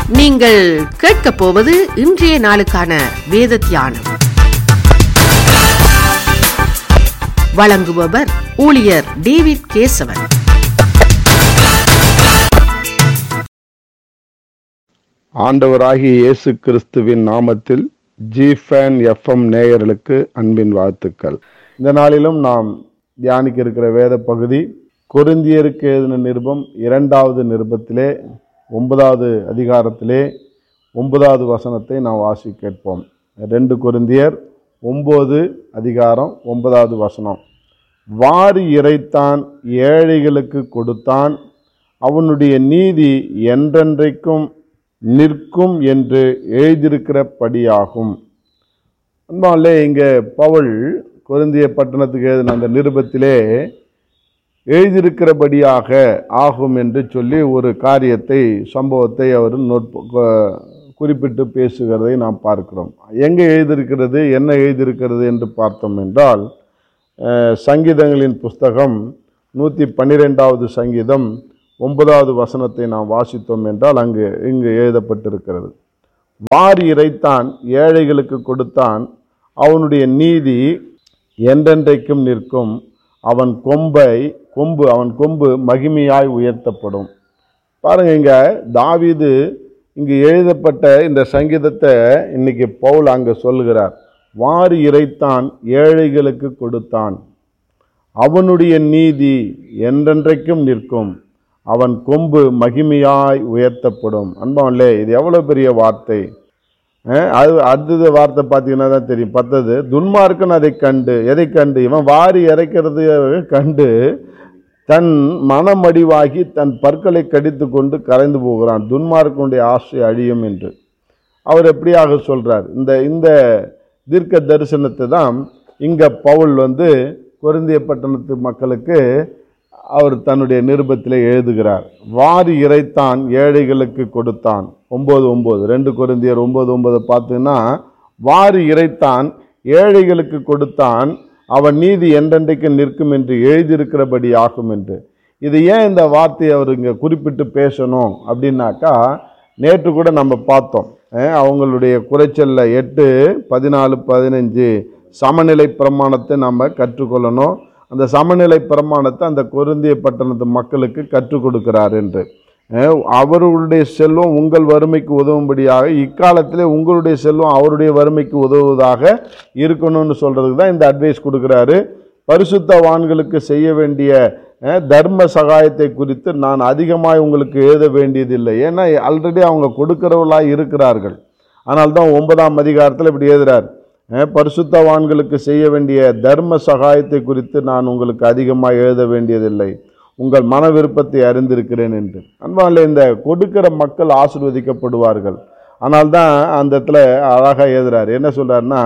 நீங்கள் கேட்கப் போவது இன்றைய நாளுக்கான வேத தியானம் வழங்குபவர் ஊழியர் டேவிட் கேசவன் ஆண்டவராகிய இயேசு கிறிஸ்துவின் நாமத்தில் ஜிஃபேன் எஃப்எம் நேயர்களுக்கு அன்பின் வாழ்த்துக்கள் இந்த நாளிலும் நாம் தியானிக்க இருக்கிற வேத பகுதி கொரிந்தியருக்கு எழுதின நிருபம் இரண்டாவது நிருபத்திலே ஒன்பதாவது அதிகாரத்திலே ஒன்பதாவது வசனத்தை நாம் வாசி கேட்போம் ரெண்டு கொரிந்தியர் ஒன்பது அதிகாரம் ஒன்பதாவது வசனம் வாரி இறைத்தான் ஏழைகளுக்கு கொடுத்தான் அவனுடைய நீதி என்றென்றைக்கும் நிற்கும் என்று எழுதியிருக்கிறபடியாகும் அன்பாலே இங்கே பவுல் கொரிந்திய பட்டணத்துக்கு எழுதின அந்த நிருபத்திலே எழுதியிருக்கிறபடியாக ஆகும் என்று சொல்லி ஒரு காரியத்தை சம்பவத்தை அவர் நோட் குறிப்பிட்டு பேசுகிறதை நாம் பார்க்கிறோம் எங்கே எழுதியிருக்கிறது என்ன எழுதியிருக்கிறது என்று பார்த்தோம் என்றால் அஹ், சங்கீதங்களின் புஸ்தகம் நூற்றி பன்னிரெண்டாவது சங்கீதம் ஒன்பதாவது வசனத்தை நாம் வாசித்தோம் என்றால் அங்கு இங்கு எழுதப்பட்டிருக்கிறது வாரி இறைத்தான் ஏழைகளுக்கு கொடுத்தான் அவனுடைய நீதி என்றென்றைக்கும் நிற்கும் அவன் கொம்பை கொம்பு அவன் கொம்பு மகிமையாய் உயர்த்தப்படும் பாருங்க இங்க தாவீது இங்கு எழுதப்பட்ட இந்த சங்கீதத்தை இன்னைக்கு பவுல் அங்க சொல்லுகிறார் வாரி இறைத்தான் ஏழைகளுக்கு கொடுத்தான் அவனுடைய நீதி என்றென்றைக்கும் நிற்கும் அவன் கொம்பு மகிமையாய் உயர்த்தப்படும் அன்பான்லே இது எவ்வளவு பெரிய வார்த்தை அஹ் அது அடுத்தது வார்த்தை பார்த்தீங்கன்னா தான் தெரியும் பத்தது துன்மார்க்கன் அதை கண்டு எதை கண்டு இவன் வாரி இறைக்கிறது கண்டு தன் மனமடிவாகி தன் பற்களை கடித்து கொண்டு கரைந்து போகிறான் துன்மார்க்கனுடைய ஆசை அழியும் என்று அவர் எப்படியாக சொல்றார் இந்த இந்த தீர்க்க தரிசனத்தை தான் இங்க பவுல் வந்து கொரிந்திய பட்டணத்து மக்களுக்கு அவர் தன்னுடைய நிருபத்தில் எழுதுகிறார் வாரி இறைத்தான் ஏழைகளுக்கு கொடுத்தான் ஒன்பது ஒன்பது ரெண்டு கொரிந்தியர் ஒன்பது ஒன்பது பார்த்தீங்கன்னா வாரி இறைத்தான் ஏழைகளுக்கு கொடுத்தான் அவன் நீதி என்றென்றைக்கு நிற்கும் என்று எழுதியிருக்கிறபடி ஆகும் என்று இது ஏன் இந்த வார்த்தையை அவர் இங்கே குறிப்பிட்டு பேசணும் அப்படின்னாக்கா நேற்று கூட நம்ம பார்த்தோம் அஹ் அவங்களுடைய குறைச்சல்ல எட்டு பதினாலு பதினஞ்சு சமநிலை பிரமாணத்தை நம்ம கற்றுக்கொள்ளணும் அந்த சமநிலை பிரமாணத்தை அந்த கொருந்திய பட்டணத்து மக்களுக்கு கற்றுக் கொடுக்கிறார் என்று அஹ் அவர்களுடைய செல்வம் உங்கள் வறுமைக்கு உதவும்படியாக இக்காலத்திலே உங்களுடைய செல்வம் அவருடைய வறுமைக்கு உதவுவதாக இருக்கணும்னு சொல்றதுக்கு தான் இந்த அட்வைஸ் கொடுக்குறாரு பரிசுத்தவான்களுக்கு செய்ய வேண்டிய அஹ், தர்ம சகாயத்தை குறித்து நான் அதிகமாக உங்களுக்கு எழுத வேண்டியதில்லை ஏன்னா ஆல்ரெடி அவங்க கொடுக்கிறவர்களாக இருக்கிறார்கள் ஆனால் தான் ஒன்பதாம் அதிகாரத்தில் இப்படி எழுதுறார் அஹ், பரிசுத்தவான்களுக்கு செய்ய வேண்டிய தர்ம சகாயத்தை குறித்து நான் உங்களுக்கு அதிகமாக எழுத வேண்டியதில்லை உங்கள் மன விருப்பத்தை அறிந்திருக்கிறேன் என்று அன்பாலே இந்த கொடுக்கிற மக்கள் ஆசிர்வதிக்கப்படுவார்கள் ஆனால் தான் அந்த இடத்துல அழகாக எழுதுறாரு என்ன சொல்றாருன்னா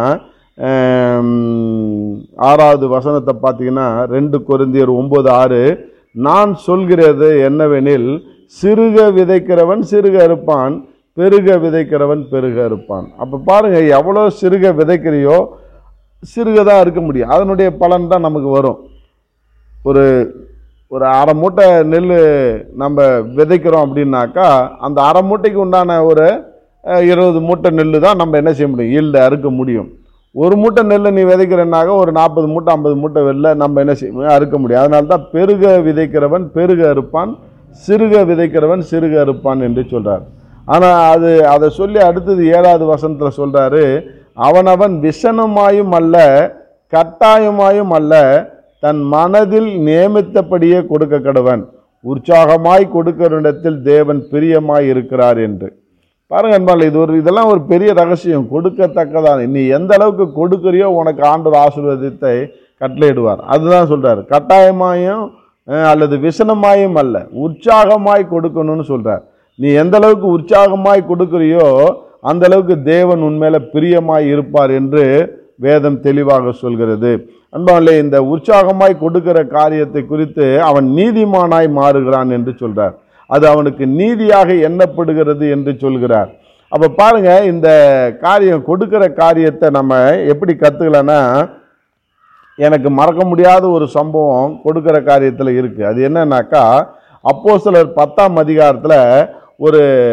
ஆம், ஆறாவது வசனத்தை பார்த்தீங்கன்னா ரெண்டு கொரிந்தியர் ஒன்பது ஆறு நான் சொல்கிறது என்னவெனில் சிறுக விதைக்கிறவன் சிறுக இருப்பான் பெருக விதைக்கிறவன் பெருக இருப்பான் அப்போ பாருங்க எவ்வளோ சிறுக விதைக்கிறியோ சிறுக தான் இருக்க முடியும் அதனுடைய பலன் தான் நமக்கு வரும் ஒரு ஒரு அரை மூட்டை நெல் நம்ம விதைக்கிறோம் அப்படின்னாக்கா அந்த அரை மூட்டைக்கு உண்டான ஒரு அஹ், இருபது மூட்டை நெல் தான் நம்ம என்ன செய்ய முடியும் ஈல்டு அறுக்க முடியும் ஒரு மூட்டை நெல்லை நீ விதைக்கிறனாக்க ஒரு நாற்பது மூட்டை ஐம்பது மூட்டை வெள்ள நம்ம என்ன செய்ய அறுக்க முடியும் அதனால தான் பெருக விதைக்கிறவன் பெருக அறுப்பான் சிறுக விதைக்கிறவன் சிறுக அறுப்பான் என்று சொல்றார் ஆனால் அது அதை சொல்லி அடுத்தது ஏழாவது வசனத்தில் சொல்றாரு அவனவன் விசனமாயும் அல்ல கட்டாயமாயும் அல்ல தன் மனதில் நியமித்தபடியே கொடுக்க கடவன் உற்சாகமாய் கொடுக்கிறனிடத்தில் தேவன் பிரியமாய் இருக்கிறார் என்று பாருங்க அன்பால் இது ஒரு இதெல்லாம் ஒரு பெரிய ரகசியம் கொடுக்கத்தக்கதான் நீ எந்த அளவுக்கு கொடுக்கறியோ உனக்கு ஆண்டவர் ஆசீர்வாதத்தை கட்டளையிடுவார் அதுதான் சொல்றாரு கட்டாயமாயும் அஹ், அல்லது விசனமாயும் அல்ல உற்சாகமாய் கொடுக்கணும்னு சொல்றார் நீ எந்த அளவுக்கு உற்சாகமாய் கொடுக்கறியோ அந்த அளவுக்கு தேவன் உன்மேல பிரியமாய் இருப்பார் என்று வேதம் தெளிவாக சொல்கிறது அன்பாலே இந்த உற்சாகமாய் கொடுக்கிற காரியத்தை குறித்து அவன் நீதிமானாய் மாறுகிறான் என்று சொல்றார் அது அவனுக்கு நீதியாக எண்ணப்படுகிறது என்று சொல்கிறார் அப்ப பாருங்க இந்த காரியம் கொடுக்கிற காரியத்தை நம்ம எப்படி கத்துக்கலாம்னா எனக்கு மறக்க முடியாத ஒரு சம்பவம் கொடுக்கிற காரியத்தில் இருக்குது அது என்னன்னாக்கா அப்போ சிலர் பத்தாம் அதிகாரத்தில் ஒரு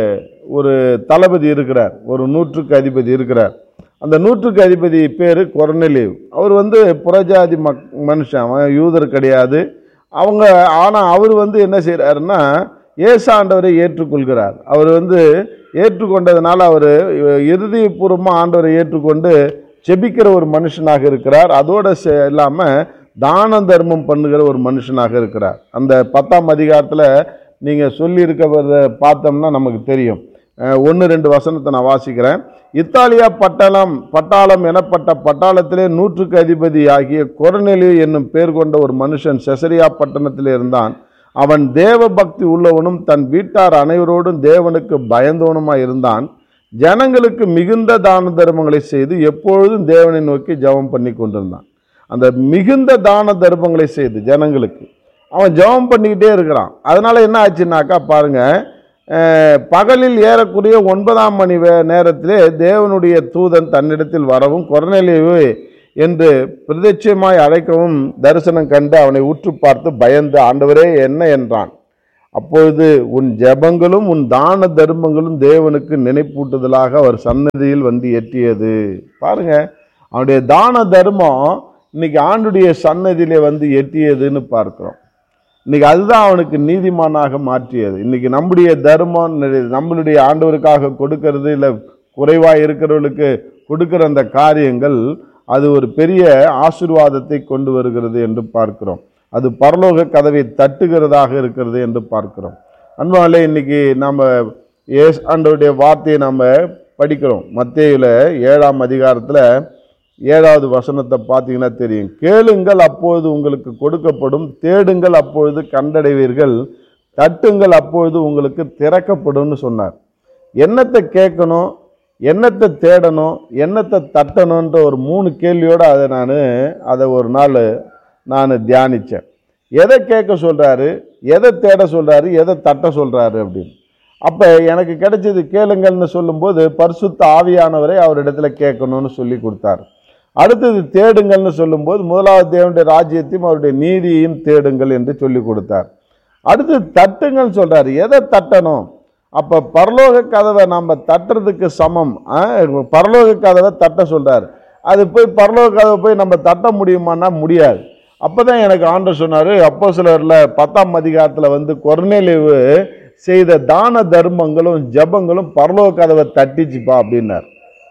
ஒரு தளபதி இருக்கிறார் ஒரு நூற்றுக்கு அதிபதி இருக்கிறார் அந்த நூற்றுக்கு அதிபதி பேர் கொர்னலிவ் அவர் வந்து புறஜாதி மக் மனுஷன் அவன் யூதர் கிடையாது அவங்க ஆனால் அவர் வந்து என்ன செய்கிறாருன்னா ஏசாண்டவரை ஏற்றுக்கொள்கிறார் அவர் வந்து ஏற்றுக்கொண்டதுனால அவர் இறுதிபூர்வமாக ஆண்டவரை ஏற்றுக்கொண்டு செபிக்கிற ஒரு மனுஷனாக இருக்கிறார் அதோடு இல்லாமல் தான தர்மம் பண்ணுகிற ஒரு மனுஷனாக இருக்கிறார் அந்த பத்தாம் அதிகாரத்தில் நீங்கள் சொல்லியிருக்கிறத பார்த்தோம்னா நமக்கு தெரியும் ஒன்று ரெண்டு வசனத்தை நான் வாசிக்கிறேன் இத்தாலியா பட்டாளம் பட்டாளம் எனப்பட்ட பட்டாளத்திலே நூற்றுக்கு அதிபதி ஆகிய கொரநெலி என்னும் பேர் கொண்ட ஒரு மனுஷன் செசரியா பட்டணத்தில் இருந்தான் அவன் தேவ பக்தி உள்ளவனும் தன் வீட்டார் அனைவரோடும் தேவனுக்கு பயந்தவனுமாய் இருந்தான் ஜனங்களுக்கு மிகுந்த தான தர்மங்களை செய்து எப்பொழுதும் தேவனை நோக்கி ஜெபம் பண்ணி கொண்டிருந்தான் அந்த மிகுந்த தான தர்மங்களை செய்து ஜனங்களுக்கு அவன் ஜெபம் பண்ணிக்கிட்டே இருக்கிறான் அதனால என்ன ஆச்சுன்னாக்கா பாருங்க அஹ், பகலில் ஏறக்குறைய ஒன்பதாம் மணி வே- நேரத்திலே தேவனுடைய தூதன் தன்னிடத்தில் வரவும் கொரநெலிவு என்று பிரதட்சியமாய் அழைக்கவும் தரிசனம் கண்டு அவனை உற்று பார்த்து பயந்து ஆண்டவரே என்ன என்றான் அப்பொழுது உன் ஜெபங்களும் உன் தான தர்மங்களும் தேவனுக்கு நினைப்பூட்டுதலாக அவர் சன்னதியில் வந்து எட்டியது பாருங்க அவனுடைய தான தர்மம் இன்னைக்கு ஆண்டுடைய சன்னதியிலே வந்து எட்டியதுன்னு பார்க்கிறோம் இன்னைக்கு அதுதான் அவனுக்கு நீதிமானாக மாற்றியது இன்னைக்கு நம்முடைய தர்மம் நம்மளுடைய ஆண்டவருக்காக கொடுக்கறது இல்லை குறைவாக இருக்கிறவர்களுக்கு கொடுக்கிற அந்த காரியங்கள் அது ஒரு பெரிய ஆசீர்வாதத்தை கொண்டு வருகிறது என்று பார்க்கிறோம் அது பரலோக கதவை தட்டுகிறதாக இருக்கிறது என்று பார்க்கிறோம் அன்பாலே இன்னைக்கு நம்ம ஏஸ் ஆண்டவருடைய வார்த்தையை நம்ம படிக்கிறோம் மத்தேயுல ஏழாம் அதிகாரத்தில் ஏழாவது வசனத்தை பார்த்தீங்கன்னா தெரியும் கேளுங்கள் அப்பொழுது உங்களுக்கு கொடுக்கப்படும் தேடுங்கள் அப்பொழுது கண்டடைவீர்கள் தட்டுங்கள் அப்பொழுது உங்களுக்கு திறக்கப்படும்னு சொன்னார் என்னத்தை கேட்கணும் என்னத்தை தேடணும் என்னத்தை தட்டணுன்ற ஒரு மூணு கேள்வியோடு அதை நான் அதை ஒரு நாள் நான் தியானித்தேன் எதை கேட்க சொல்கிறாரு எதை தேட சொல்கிறாரு எதை தட்ட சொல்கிறாரு அப்படின்னு அப்போ எனக்கு கிடைச்சது கேளுங்கள்னு சொல்லும்போது பரிசுத்த ஆவியானவரை அவரிடத்துல கேட்கணும்னு சொல்லி கொடுத்தாரு அடுத்தது தேடுங்கள்னு சொல்லும்போது முதலாவது தேவனுடைய ராஜ்யத்தையும் அவருடைய நீதியையும் தேடுங்கள் என்று சொல்லி கொடுத்தார் அடுத்து தட்டுங்கள்னு சொல்றாரு எதை தட்டணும் அப்போ பரலோக கதவை நம்ம தட்டுறதுக்கு சமம் ஆ, பரலோக கதவை தட்ட சொல்றாரு அது போய் பரலோக கதவை போய் நம்ம தட்ட முடியுமான்னா முடியாது அப்பதான் எனக்கு ஆண்டவர் சொன்னாரு அப்போ சிலர்ல பத்தாம் அதிகாரத்தில் வந்து கொர்நேலிவு செய்த தான தர்மங்களும் ஜெபங்களும் பரலோக கதவை தட்டிச்சுப்பா அப்படின்னார்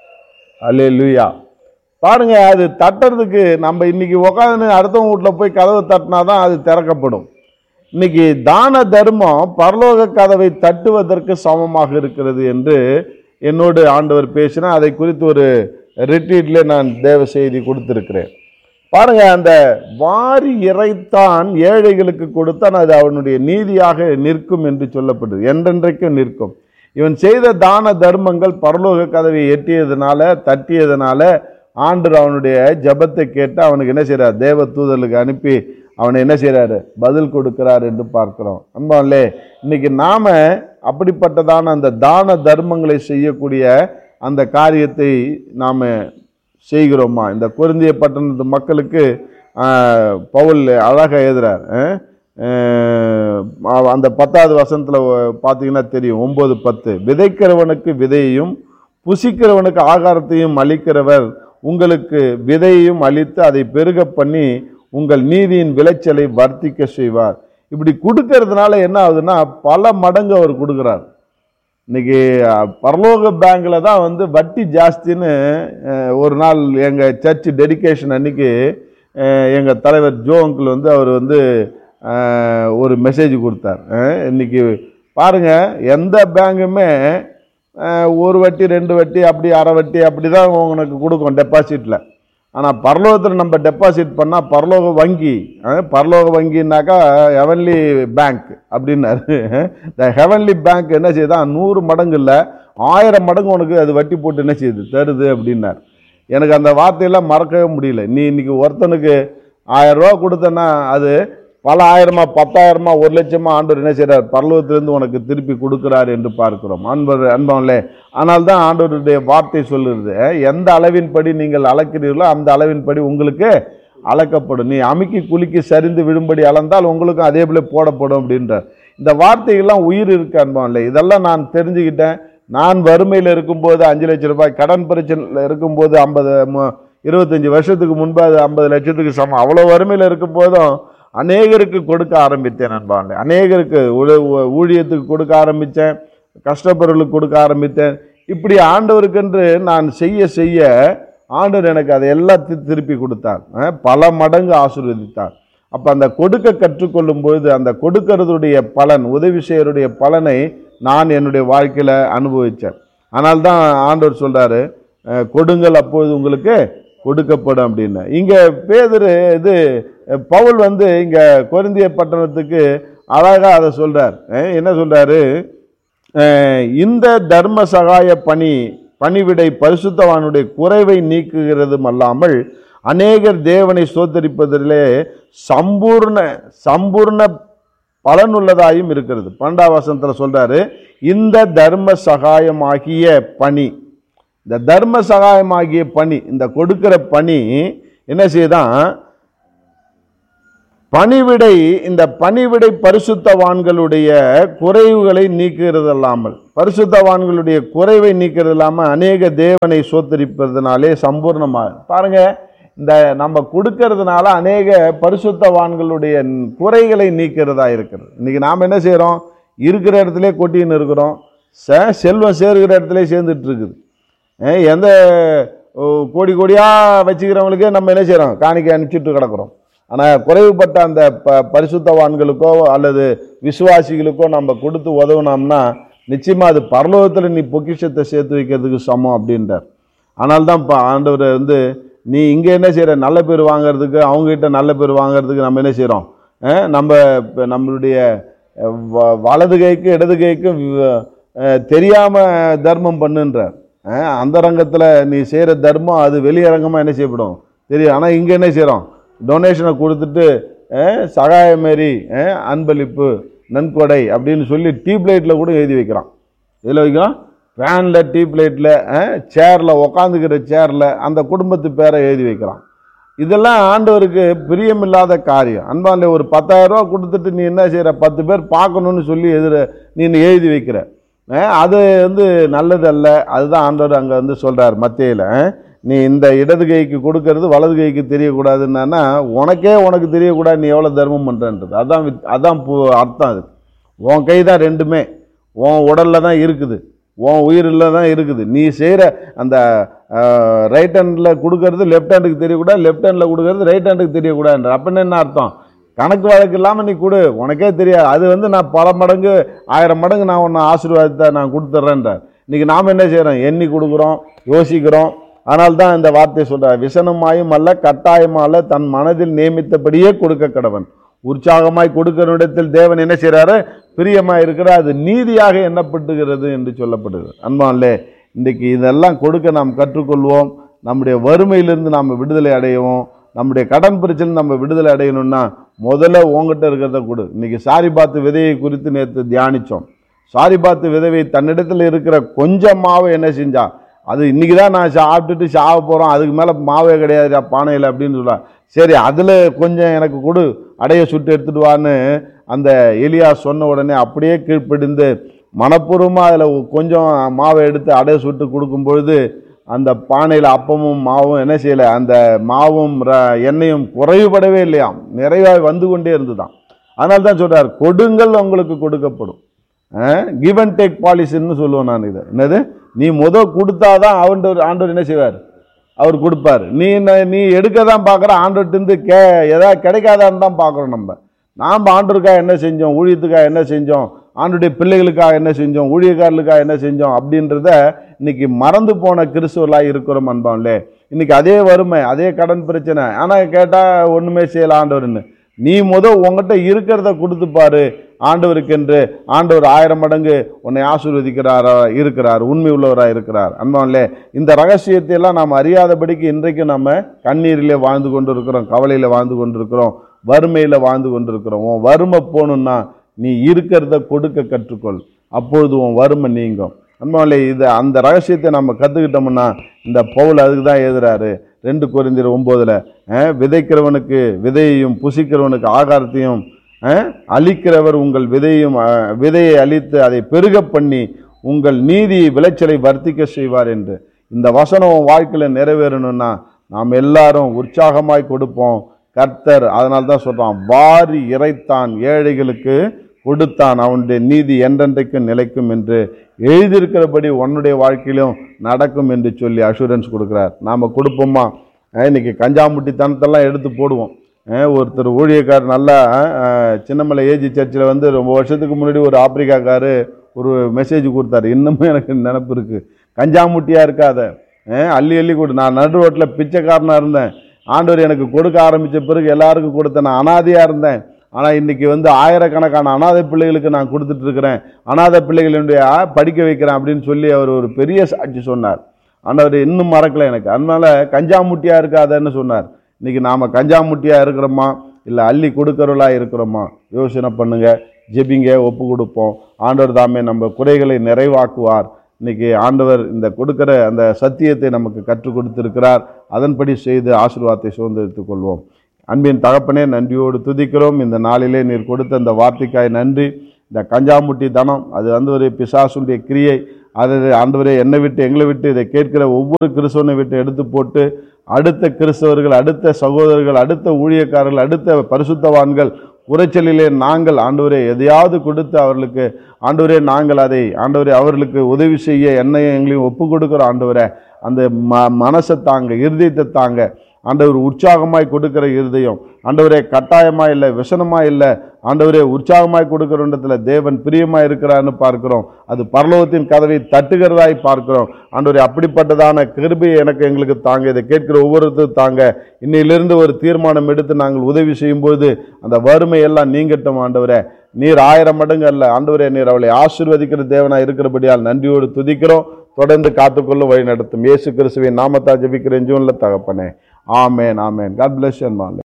அல்லேலூயா பாருங்க அது தட்டுறதுக்கு நம்ம இன்னைக்கு உட்காந்து அடுத்தவங்க வீட்டில் போய் கதவை தட்டினா தான் அது திறக்கப்படும் இன்னைக்கு தான தர்மம் பரலோக கதவை தட்டுவதற்கு சமமாக இருக்கிறது என்று என்னோடு ஆண்டவர் பேசினா அதை குறித்து ஒரு ரிட்ரீட்ல நான் தேவ செய்தி கொடுத்திருக்கிறேன் பாருங்க அந்த வாரி இறைத்தான் ஏழைகளுக்கு கொடுத்தான் அது அவனுடைய நீதியாக நிற்கும் என்று சொல்லப்படுது என்றென்றைக்கும் நிற்கும் இவன் செய்த தான தர்மங்கள் பரலோக கதவை எட்டியதுனால தட்டியதுனால ஆண்டர் அவனுடைய ஜெபத்தை கேட்டு அவனுக்கு என்ன செய்றார் தேவ தூதர்களுக்கு அனுப்பி அவனை என்ன செய்றாரு பதில் கொடுக்கிறார் என்று பார்க்கிறோம் அன்பாலே இன்னைக்கு நாம அப்படிப்பட்டதான அந்த தான தர்மங்களை செய்யக்கூடிய அந்த காரியத்தை நாம செய்கிறோமா இந்த குருந்திய பட்டணத்து மக்களுக்கு ஆஹ், பவுல் அழகாக எழுதுறார் ஆஹ், ஆஹ், அந்த பத்தாவது வசனத்தில் பார்த்தீங்கன்னா தெரியும் ஒன்பது பத்து விதைக்கிறவனுக்கு விதையையும் புசிக்கிறவனுக்கு ஆகாரத்தையும் அளிக்கிறவர் உங்களுக்கு விதையையும் அளித்து அதை பெருக பண்ணி உங்கள் நீதியின் விளைச்சலை வர்த்திக்க செய்வார் இப்படி கொடுக்கறதுனால என்ன ஆகுதுன்னா பல மடங்கு அவர் கொடுக்குறார் இன்னைக்கு அஹ், பரலோக பேங்க்ல தான் வந்து வட்டி ஜாஸ்தின்னு அஹ், ஒரு நாள் எங்கள் சர்ச் டெடிகேஷன் அன்னைக்கு அஹ், எங்க தலைவர் ஜோ அங்கிள் வந்து அவர் வந்து அஹ், ஒரு மெசேஜ் கொடுத்தார் அஹ், இன்னைக்கு பாருங்க எந்த பேங்குமே அஹ், ஒரு வட்டி ரெண்டு வட்டி அப்படி அரை வட்டி அப்படி தான் உனக்கு கொடுக்கும் டெபாசிட்டில் ஆனால் பரலோகத்தில் நம்ம டெபாசிட் பண்ணால் பரலோக வங்கி அஹ், பரலோக வங்கின்னாக்கா ஹெவன்லி பேங்க் அப்படின்னாரு இந்த ஹெவன்லி பேங்க் என்ன செய்யுதா நூறு மடங்கு இல்லை ஆயிரம் மடங்கு உனக்கு அது வட்டி போட்டு என்ன செய்யுது தருது அப்படின்னார் எனக்கு அந்த வார்த்தையெல்லாம் மறக்கவே முடியல நீ இன்னைக்கு ஒருத்தனுக்கு ஆயிரம் ரூபா கொடுத்தனா அது பல ஆயிரமா பத்தாயிரமா ஒரு லட்சமா ஆண்டவர் என்ன செய்றார் பரலோகத்திலிருந்து உனக்கு திருப்பி கொடுக்கிறார் என்று பார்க்கிறோம் அன்பர் அன்பவங்களே ஆனால் தான் ஆண்டவருடைய வார்த்தை சொல்லுறது எந்த அளவின்படி நீங்கள் அளக்கிறீர்களோ அந்த அளவின்படி உங்களுக்கு அளக்கப்படும் நீ அமுக்கி குலுக்கி சரிந்து விழும்படி அளந்தால் உங்களுக்கும் அதே போல போடப்படும் அப்படின்றார் இந்த வார்த்தைகள்லாம் உயிர் இருக்கு அன்பவங்களே இதெல்லாம் நான் தெரிஞ்சுக்கிட்டேன் நான் வறுமையில் இருக்கும்போது அஞ்சு லட்சம் ரூபாய் கடன் பிரச்சனையில் இருக்கும்போது ஐம்பது இருபத்தஞ்சி வருஷத்துக்கு முன்பு அது ஐம்பது லட்சத்துக்கு சமம் அவ்வளோ வறுமையில் இருக்கும்போதும் அநேகருக்கு கொடுக்க ஆரம்பித்தேன் நண்பாங்க அநேகருக்கு உழ- ஊ- ஊழியத்துக்கு கொடுக்க ஆரம்பித்தேன் கஷ்டப்படுறவர்களுக்கு கொடுக்க ஆரம்பித்தேன் இப்படி ஆண்டவருக்கென்று நான் செய்ய செய்ய ஆண்டவர் எனக்கு அதை எல்லாத்தையும் திருப்பி கொடுத்தார் அஹ், பல மடங்கு ஆசீர்வதித்தார் அப்போ அந்த கொடுக்க கற்றுக்கொள்ளும் பொழுது அந்த கொடுக்கறதுடைய பலன் உதவி செய்யறதுடைய பலனை நான் என்னுடைய வாழ்க்கையில் அனுபவித்தேன் ஆனால் தான் ஆண்டவர் சொல்றாரு அஹ், கொடுங்கள் அப்பொழுது உங்களுக்கு கொடுக்கப்படும் அப்படின்னு இங்கே பேதுரு இது அஹ், பவுல் வந்து இங்கே கொரிந்திய பட்டணத்துக்கு அழகாக அதை சொல்றார் அஹ், என்ன சொல்றாரு அஹ், இந்த தர்ம சகாய பணி பணிவிடை பரிசுத்தவானுடைய குறைவை நீக்குகிறதும் அல்லாமல் அநேகர் தேவனை சோத்தரிப்பதிலே சம்பூர்ண சம்பூர்ண பலனுள்ளதாயும் இருக்கிறது பன்னெண்டாம் வசனத்தில் சொல்றாரு இந்த தர்ம சகாயமாகிய பணி இந்த தர்ம சகாயமாகிய பணி இந்த கொடுக்கிற பணி என்ன செய்யுதான் பணிவிடை இந்த பணிவிடை பரிசுத்தவான்களுடைய குறைவுகளை நீக்குகிறது அல்லாமல் பரிசுத்தவான்களுடைய குறைவை நீக்கிறது இல்லாமல் அநேக தேவனை சோத்தரிப்பதனாலே சம்பூர்ணமாக பாருங்க இந்த நம்ம கொடுக்கறதுனால அநேக பரிசுத்தவான்களுடைய குறைகளை நீக்கிறதா இருக்கிறது இன்னைக்கு நாம் என்ன செய்கிறோம் இருக்கிற இடத்துல கொட்டின்னு இருக்கிறோம் ச- செல்வம் சேர்கிற இடத்துல சேர்ந்துட்டு இருக்குது அஹ் எந்த ஓ, கோடி கோடியாக வச்சுக்கிறவங்களுக்கே நம்ம என்ன செய்கிறோம் காணிக்கை அனுப்பிச்சிட்டு கிடக்குறோம் ஆனால் குறைவுபட்ட அந்த ப பரிசுத்தவான்களுக்கோ அல்லது விசுவாசிகளுக்கோ நம்ம கொடுத்து உதவுனோம்னா நிச்சயமாக அது பரலோகத்தில் நீ பொக்கிஷத்தை சேர்த்து வைக்கிறதுக்கு சமம் அப்படின்றார் ஆனால் தான் இப்போ ஆண்டவர் வந்து நீ இங்கே என்ன செய்கிற நல்ல பேர் வாங்குறதுக்கு அவங்ககிட்ட நல்ல பேர் வாங்குறதுக்கு நம்ம என்ன செய்கிறோம் நம்ம இப்ப நம்மளுடைய அஹ், வ- வலது கைக்கு இடது கைக்கு தெரியாமல் தர்மம் பண்ணுன்றார் அஹ், அந்த ரங்கத்தில் நீ செய்கிற தர்மம் அது வெளியரங்கமாக என்ன செய்யப்படும் தெரியும் ஆனால் இங்கே என்ன செய்கிறோம் டொனேஷனை கொடுத்துட்டு அஹ், சகாயம் மாரி அஹ், அன்பளிப்பு நன்கொடை அப்படின்னு சொல்லி டீப் லைட்டில் கூட எழுதி வைக்கிறான் இதில் வைக்கிறோம் ஃபேனில் டீப் லைட்டில் சேரில் உக்காந்துக்கிற சேரில் அந்த குடும்பத்து பேரை எழுதி வைக்கிறான் இதெல்லாம் ஆண்டவருக்கு பிரியமில்லாத காரியம் அன்பான்ல ஒரு 10000 ரூபா கொடுத்துட்டு நீ என்ன செய்கிற பத்து பேர் பார்க்கணும்னு சொல்லி எதிர நீ எழுதி வைக்கிற அஹ், அது வந்து நல்லதல்ல அதுதான் ஆண்டவர் அங்கே வந்து சொல்கிறார் மத்தியில் நீ இந்த இடது கைக்கு கொடுக்கறது வலது கைக்கு தெரியக்கூடாதுன்னா உனக்கே உனக்கு தெரியக்கூடாது நீ எவ்வளோ தர்மம் பண்ணுறன்றது அதான் வித்- அதான் பு- அர்த்தம் அது உன் கை தான் ரெண்டுமே உன் உடலில் தான் இருக்குது உன் உயிரில் தான் இருக்குது நீ செய்கிற அந்த ரைட் ஹேண்டில் கொடுக்கறது லெஃப்ட் ஹேண்டுக்கு தெரியக்கூடாது லெஃப்ட் ஹேண்டில் கொடுக்கறது ரைட் ஹேண்டுக்கு தெரியக்கூடாதுன்ற அப்படின்னு என்ன அர்த்தம் கணக்கு வழக்கு இல்லாமல் நீ கொடு உனக்கே தெரியாது அது வந்து நான் பல மடங்கு ஆயிரம் மடங்கு நான் உன்னை ஆசீர்வாதத்தை நான் கொடுத்துட்றேன்ற இன்னைக்கு நாம் என்ன செய்கிறோம் எண்ணி கொடுக்குறோம் யோசிக்கிறோம் ஆனால் தான் இந்த வார்த்தை சொல்கிறார் விசனமாயும் அல்ல கட்டாயமா அல்ல தன் மனதில் நியமித்தபடியே கொடுக்க கடவன் உற்சாகமாய் கொடுக்கிற இடத்தில் தேவன் என்ன செய்கிறாரு பிரியமாக இருக்கிறார் அது நீதியாக எண்ணப்பட்டுகிறது என்று சொல்லப்படுகிறது அன்பான்லே இன்றைக்கு இதெல்லாம் கொடுக்க நாம் கற்றுக்கொள்வோம் நம்முடைய வறுமையிலிருந்து நாம் விடுதலை அடையவும் நம்முடைய கடன் பிரச்சனை நம்ம விடுதலை அடையணும்னா முதல்ல உங்ககிட்ட இருக்கிறத கொடு இன்னைக்கு சாரி பார்த்து விதையை குறித்து நேற்று தியானித்தோம் சாரி பார்த்து விதவை தன்னிடத்தில் இருக்கிற கொஞ்சம் மாவை என்ன செஞ்சா அது இன்னைக்கு தான் நான் சாப்பிட்டுட்டு சாவ போகிறோம் அதுக்கு மேலே மாவே கிடையாது பானையில் அப்படின்னு சொல்லுவா சரி அதில் கொஞ்சம் எனக்கு கொடு அடைய சுட்டு எடுத்துட்டு வான்னு அந்த எலியா சொன்ன உடனே அப்படியே கீழ்ப்படிந்து மனப்பூர்வமாக அதில் கொஞ்சம் மாவை எடுத்து அடைய சுட்டு கொடுக்கும் பொழுது அந்த பானையில் அப்பமும் மாவும் என்ன செய்யலை அந்த மாவும் ர- எண்ணெயும் குறைவுபடவே இல்லையாம் நிறைவாக வந்து கொண்டே இருந்துதான் அதனால தான் சொல்றார் கொடுங்கள் உங்களுக்கு கொடுக்கப்படும் கிவ் அண்ட் டேக் பாலிசின்னு சொல்லுவேன் நான் இதை என்னது நீ முத கொடுத்தாதான் ஆண்டவர் ஆண்டவர் என்ன செய்வார் அவர் கொடுப்பார் நீ என்ன- நீ எடுக்க தான் பார்க்குற ஆண்டவர்கிட்டருந்து கே எதாவது கிடைக்காதான்னு தான் பார்க்குறோம் நம்ம நாம் ஆண்டவருக்காக என்ன செஞ்சோம் ஊழியத்துக்காக என்ன செஞ்சோம் ஆண்டுடைய பிள்ளைகளுக்காக என்ன செஞ்சோம் ஊழியக்காரர்களுக்காக என்ன செஞ்சோம் அப்படின்றத இன்னைக்கு மறந்து போன கிறிஸ்துவர்களாக இருக்கிறோம் அன்பான்லே இன்னைக்கு அதே வறுமை அதே கடன் பிரச்சனை ஆனால் கேட்டால் ஒன்றுமே செய்யல ஆண்டவர்னு நீ முத உங்ககிட்ட இருக்கிறத கொடுத்து பாரு ஆண்டவருக்கென்று ஆண்டவர் ஆயிரம் மடங்கு உன்னை ஆசீர்வதிக்கிறாரா இருக்கிறார் உண்மை உள்ளவராக இருக்கிறார் அன்பான்லே இந்த ரகசியத்தை எல்லாம் நாம் அறியாதபடிக்கு இன்றைக்கு நம்ம கண்ணீரிலே வாழ்ந்து கொண்டு இருக்கிறோம் கவலையில் வாழ்ந்து கொண்டு இருக்கிறோம் வறுமையில் வாழ்ந்து கொண்டு இருக்கிறோம் உன் வறுமை போகணுன்னா நீ இருக்கிறத கொடுக்க கற்றுக்கொள் அப்பொழுது உன் வறுமை நீங்கும் அன்பாலே இது அந்த ரகசியத்தை நம்ம கற்றுக்கிட்டோம்னா இந்த பவுல் அதுக்கு தான் எழுதுறாரு ரெண்டு குறைந்திர ஒம்போதில் விதைக்கிறவனுக்கு விதையையும் புசிக்கிறவனுக்கு ஆகாரத்தையும் அஹ், அழிக்கிறவர் உங்கள் விதையும் அஹ், விதையை அழித்து அதை பெருக பண்ணி உங்கள் நீதி விளைச்சலை வர்த்திக்க செய்வார் என்று இந்த வசனம் உன் வாழ்க்கையில் நிறைவேறணும்னா நாம் எல்லாரும் உற்சாகமாய் கொடுப்போம் கர்த்தர் அதனால தான் சொல்றான் வாரி இறைத்தான் ஏழைகளுக்கு கொடுத்தான் அவனுடைய நீதி என்றென்றைக்கும் நிலைக்கும் என்று எழுதியிருக்கிறபடி உன்னுடைய வாழ்க்கையிலும் நடக்கும் என்று சொல்லி அஷூரன்ஸ் கொடுக்குறார் நாம் கொடுப்போமா அஹ் இன்னைக்கு கஞ்சாமுட்டித்தனத்தெல்லாம் எடுத்து போடுவோம் அஹ் ஒருத்தர் ஊழியக்காரர் நல்லா அஹ், சின்னமலை ஏஜி சர்ச்சில் வந்து ரொம்ப வருஷத்துக்கு முன்னாடி ஒரு ஆப்பிரிக்காக்காரு ஒரு மெசேஜ் கொடுத்தாரு இன்னமும் எனக்கு நினப்பு இருக்குது கஞ்சாமுட்டியாக இருக்காத அஹ், அள்ளி அள்ளி கொடு நான் நடு ரோட்டில் பிச்சைக்காரனாக இருந்தேன் ஆண்டவர் எனக்கு கொடுக்க ஆரம்பித்த பிறகு எல்லாருக்கும் கொடுத்தேன் நான் அனாதையாக இருந்தேன் ஆனால் இன்னைக்கு வந்து ஆயிரக்கணக்கான அனாதை பிள்ளைகளுக்கு நான் கொடுத்துட்டு இருக்கிறேன் அனாதை பிள்ளைகளுடைய படிக்க வைக்கிறேன் அப்படின்னு சொல்லி அவர் ஒரு பெரிய சாட்சி சொன்னார் ஆண்டவர் இன்னும் மறக்கல எனக்கு அதனால கஞ்சாமுட்டியா இருக்காதன்னு சொன்னார் இன்னைக்கு நாம கஞ்சாமுட்டியா இருக்கிறோமா இல்லை அள்ளி கொடுக்கறவளா இருக்கிறோமா யோசனை பண்ணுங்க ஜெபிங்க ஒப்பு கொடுப்போம் ஆண்டவர் தாமே நம்ம குறைகளை நிறைவாக்குவார் இன்னைக்கு ஆண்டவர் இந்த கொடுக்கிற அந்த சத்தியத்தை நமக்கு கற்றுக் கொடுத்திருக்கிறார் அதன்படி செய்து ஆசீர்வாதத்தை சுதந்திரித்துக் கொள்வோம் அன்பின் தகப்பனே நன்றியோடு துதிக்கிறோம் இந்த நாளிலே நீர் கொடுத்த அந்த வார்த்தைக்காய் நன்றி இந்த கஞ்சாமுட்டி தனம் அது வந்து ஒரு பிசாசுடைய கிரியை அது ஆண்டவரே என்னை விட்டு எங்களை விட்டு இதை கேட்கிற ஒவ்வொரு கிறிஸ்தவனை விட்டு எடுத்து போட்டு அடுத்த கிறிஸ்தவர்கள் அடுத்த சகோதரர்கள் அடுத்த ஊழியக்காரர்கள் அடுத்த பரிசுத்தவான்கள் குறைச்சலிலே நாங்கள் ஆண்டவரே எதையாவது கொடுத்து அவர்களுக்கு ஆண்டவரே நாங்கள் அதை ஆண்டவரே அவர்களுக்கு உதவி செய்ய என்னையும் எங்களையும் ஒப்பு கொடுக்குறோம் ஆண்டவரே அந்த ம மனசை தாங்க இருதயத்தை தாங்க ஆண்டவர் உற்சாகமாய் கொடுக்கிற இருதயம் ஆண்டவரே கட்டாயமாக இல்லை விஷனமாக இல்லை ஆண்டவரே உற்சாகமாய் கொடுக்கிறோன்றதுல தேவன் பிரியமாக இருக்கிறான்னு பார்க்கிறோம் அது பரலோகத்தின் கதவை தட்டுகிறதாய் பார்க்கிறோம் ஆண்டவரே அப்படிப்பட்டதான கிருபையை எனக்கு எங்களுக்கு தாங்க இதை கேட்கிற ஒவ்வொருத்தரும் தாங்க இன்னையிலிருந்து ஒரு தீர்மானம் எடுத்து நாங்கள் உதவி செய்யும்போது அந்த வறுமை எல்லாம் நீங்கட்டும் ஆண்டவரே நீர் ஆயிரம் மடங்கு அல்ல ஆண்டவரே நீர் அவளை ஆசீர்வதிக்கிற தேவனாய் இருக்கிறபடியால் நன்றியோடு துதிக்கிறோம் தொடர்ந்து காத்துக்கொள்ளும் வழி நடத்தும் இயேசு கிறிஸ்துவின் நாமத்தா ஜெபிக்கிறேன் ஜூன்ல தகப்பனே ஆமேன் ஆமேன் காட் பிளஸ் யூ